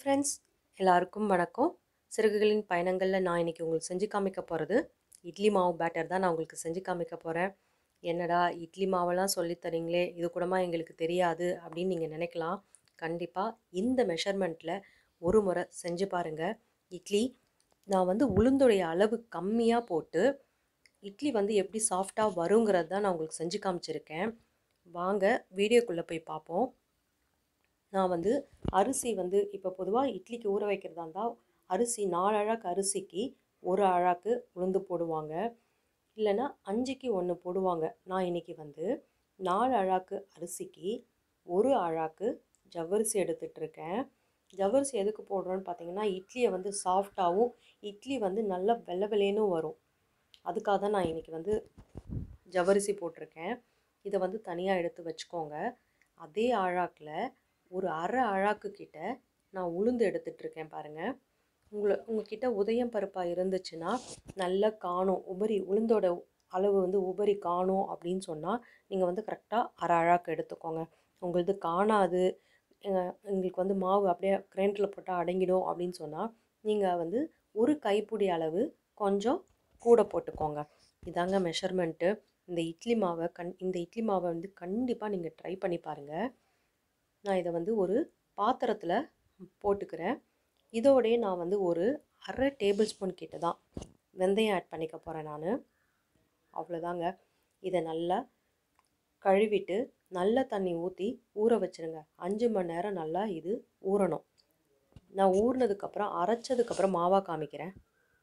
friends எல்லாருக்கும் வணக்கம் சிறகுகளின் பயணங்களில் நான் இன்னைக்கு உங்களுக்கு செஞ்சு காமிக்க போகிறது இட்லி மாவு பேட்டர் தான் நான் உங்களுக்கு செஞ்சு காமிக்க போகிறேன் என்னடா இட்லி மாவெல்லாம் சொல்லித் தரீங்களே இது கூடமா எங்களுக்கு தெரியாது அப்படின்னு நீங்கள் நினைக்கலாம் கண்டிப்பாக இந்த மெஷர்மெண்ட்டில் ஒரு முறை செஞ்சு பாருங்கள் இட்லி நான் வந்து உளுந்துடைய அளவு கம்மியாக போட்டு இட்லி வந்து எப்படி சாஃப்டாக வருங்கிறது தான் நான் உங்களுக்கு செஞ்சு காமிச்சிருக்கேன் வாங்க வீடியோக்குள்ளே போய் பார்ப்போம் நான் வந்து அரிசி வந்து இப்போ பொதுவாக இட்லிக்கு ஊற வைக்கிறதா இருந்தால் அரிசி நாலு அழாக்கு அரிசிக்கு ஒரு அழாக்கு உளுந்து போடுவாங்க இல்லைன்னா அஞ்சுக்கு ஒன்று போடுவாங்க நான் இன்றைக்கி வந்து நாலு அழாக்கு அரிசிக்கு ஒரு அழாக்கு ஜவ்வரிசி எடுத்துகிட்ருக்கேன் ஜவ்வரிசி எதுக்கு போடுறோன்னு பார்த்தீங்கன்னா இட்லியை வந்து சாஃப்டாகவும் இட்லி வந்து நல்லா வெள்ளை வெள்ளையனும் வரும் அதுக்காக தான் நான் இன்றைக்கி வந்து ஜவ்வரிசி போட்டிருக்கேன் இதை வந்து தனியாக எடுத்து வச்சுக்கோங்க அதே ஆழாக்கில் ஒரு அரை அழாக்கு கிட்ட நான் உளுந்து எடுத்துட்ருக்கேன் பாருங்கள் உங்களை உங்ககிட்ட உதயம் பருப்பாக இருந்துச்சுன்னா நல்லா காணும் உபரி உளுந்தோட அளவு வந்து உபரி காணும் அப்படின்னு சொன்னால் நீங்கள் வந்து கரெக்டாக அரை அழாக்கு எடுத்துக்கோங்க உங்களது காணாது எங்களுக்கு வந்து மாவு அப்படியே கிரைண்டரில் போட்டால் அடங்கிடும் அப்படின்னு சொன்னால் நீங்கள் வந்து ஒரு கைப்பிடி அளவு கொஞ்சம் கூட போட்டுக்கோங்க இதாங்க மெஷர்மெண்ட்டு இந்த இட்லி மாவை கண் இந்த இட்லி மாவை வந்து கண்டிப்பாக நீங்கள் ட்ரை பண்ணி பாருங்கள் நான் இதை வந்து ஒரு பாத்திரத்தில் போட்டுக்கிறேன் இதோடய நான் வந்து ஒரு அரை டேபிள் ஸ்பூன் கிட்ட தான் வெந்தயம் ஆட் பண்ணிக்க போகிறேன் நான் அவ்வளோதாங்க இதை நல்லா கழுவிட்டு நல்ல தண்ணி ஊற்றி ஊற வச்சுருங்க அஞ்சு மணி நேரம் நல்லா இது ஊறணும் நான் ஊறினதுக்கப்புறம் அரைச்சதுக்கப்புறம் மாவாக காமிக்கிறேன்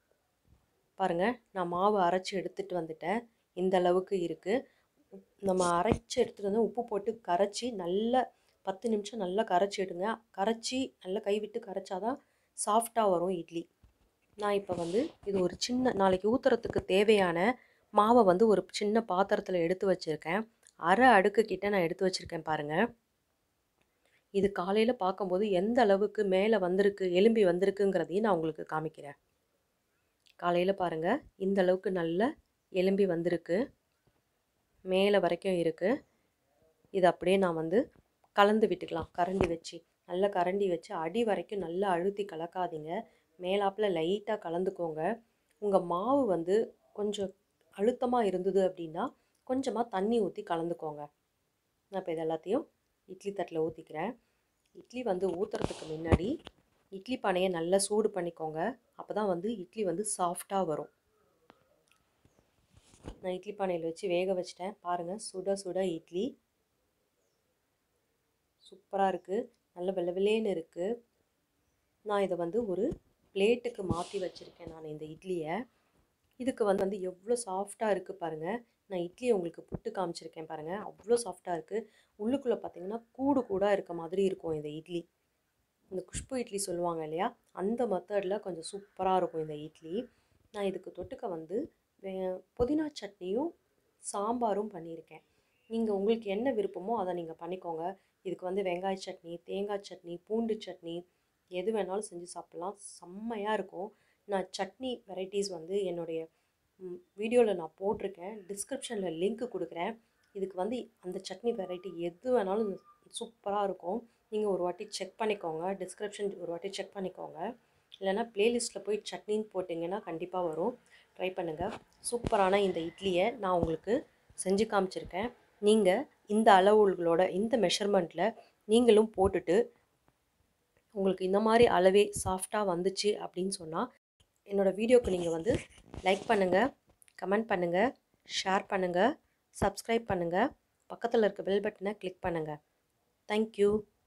பாருங்கள் நான் மாவு அரைச்சி எடுத்துகிட்டு வந்துட்டேன் இந்த அளவுக்கு இருக்குது நம்ம அரைச்சி எடுத்துகிட்டு வந்து உப்பு போட்டு கரைச்சி நல்லா பத்து நிமிஷம் நல்லா கரைச்சி எடுங்க கரைச்சி நல்லா கைவிட்டு கரைச்சாதான் சாஃப்டாக வரும் இட்லி நான் இப்போ வந்து இது ஒரு சின்ன நாளைக்கு ஊற்றுறதுக்கு தேவையான மாவை வந்து ஒரு சின்ன பாத்திரத்தில் எடுத்து வச்சுருக்கேன் அரை அடுக்கு கிட்ட நான் எடுத்து வச்சுருக்கேன் பாருங்கள் இது காலையில் பார்க்கும்போது எந்த அளவுக்கு மேலே வந்திருக்கு எலும்பி வந்திருக்குங்கிறதையும் நான் உங்களுக்கு காமிக்கிறேன் காலையில் பாருங்கள் இந்த அளவுக்கு நல்ல எலும்பி வந்திருக்கு மேலே வரைக்கும் இருக்குது இது அப்படியே நான் வந்து கலந்து விட்டுக்கலாம் கரண்டி வச்சு நல்லா கரண்டி வச்சு அடி வரைக்கும் நல்லா அழுத்தி கலக்காதீங்க மேலாப்பில் லைட்டாக கலந்துக்கோங்க உங்கள் மாவு வந்து கொஞ்சம் அழுத்தமாக இருந்தது அப்படின்னா கொஞ்சமாக தண்ணி ஊற்றி கலந்துக்கோங்க நான் இப்போ இது எல்லாத்தையும் இட்லி தட்டில் ஊற்றிக்கிறேன் இட்லி வந்து ஊற்றுறதுக்கு முன்னாடி இட்லி பானையை நல்லா சூடு பண்ணிக்கோங்க அப்போ தான் வந்து இட்லி வந்து சாஃப்டாக வரும் நான் இட்லி பானையில் வச்சு வேக வச்சிட்டேன் பாருங்கள் சுட சுட இட்லி சூப்பராக இருக்குது நல்ல வெள்ளை வெள்ளேன்னு இருக்குது நான் இதை வந்து ஒரு பிளேட்டுக்கு மாற்றி வச்சுருக்கேன் நான் இந்த இட்லியை இதுக்கு வந்து வந்து எவ்வளோ சாஃப்டாக இருக்குது பாருங்கள் நான் இட்லியை உங்களுக்கு புட்டு காமிச்சிருக்கேன் பாருங்கள் அவ்வளோ சாஃப்டாக இருக்குது உள்ளுக்குள்ளே பார்த்தீங்கன்னா கூடு கூடாக இருக்க மாதிரி இருக்கும் இந்த இட்லி இந்த குஷ்பு இட்லி சொல்லுவாங்க இல்லையா அந்த மெத்தடில் கொஞ்சம் சூப்பராக இருக்கும் இந்த இட்லி நான் இதுக்கு தொட்டுக்க வந்து புதினா சட்னியும் சாம்பாரும் பண்ணியிருக்கேன் நீங்கள் உங்களுக்கு என்ன விருப்பமோ அதை நீங்கள் பண்ணிக்கோங்க இதுக்கு வந்து வெங்காய சட்னி தேங்காய் சட்னி பூண்டு சட்னி எது வேணாலும் செஞ்சு சாப்பிட்லாம் செம்மையாக இருக்கும் நான் சட்னி வெரைட்டிஸ் வந்து என்னுடைய வீடியோவில் நான் போட்டிருக்கேன் டிஸ்கிரிப்ஷனில் லிங்க்கு கொடுக்குறேன் இதுக்கு வந்து அந்த சட்னி வெரைட்டி எது வேணாலும் சூப்பராக இருக்கும் நீங்கள் ஒரு வாட்டி செக் பண்ணிக்கோங்க டிஸ்கிரிப்ஷன் ஒரு வாட்டி செக் பண்ணிக்கோங்க இல்லைனா ப்ளேலிஸ்ட்டில் போய் சட்னின்னு போட்டிங்கன்னா கண்டிப்பாக வரும் ட்ரை பண்ணுங்கள் சூப்பரான இந்த இட்லியை நான் உங்களுக்கு செஞ்சு காமிச்சிருக்கேன் நீங்கள் இந்த அளவுகளோட இந்த மெஷர்மெண்ட்டில் நீங்களும் போட்டுட்டு உங்களுக்கு இந்த மாதிரி அளவே சாஃப்டாக வந்துச்சு அப்படின்னு சொன்னால் என்னோடய வீடியோக்கு நீங்கள் வந்து லைக் பண்ணுங்கள் கமெண்ட் பண்ணுங்கள் ஷேர் பண்ணுங்கள் சப்ஸ்கிரைப் பண்ணுங்கள் பக்கத்தில் இருக்க பெல் பட்டனை கிளிக் பண்ணுங்கள் தேங்க்யூ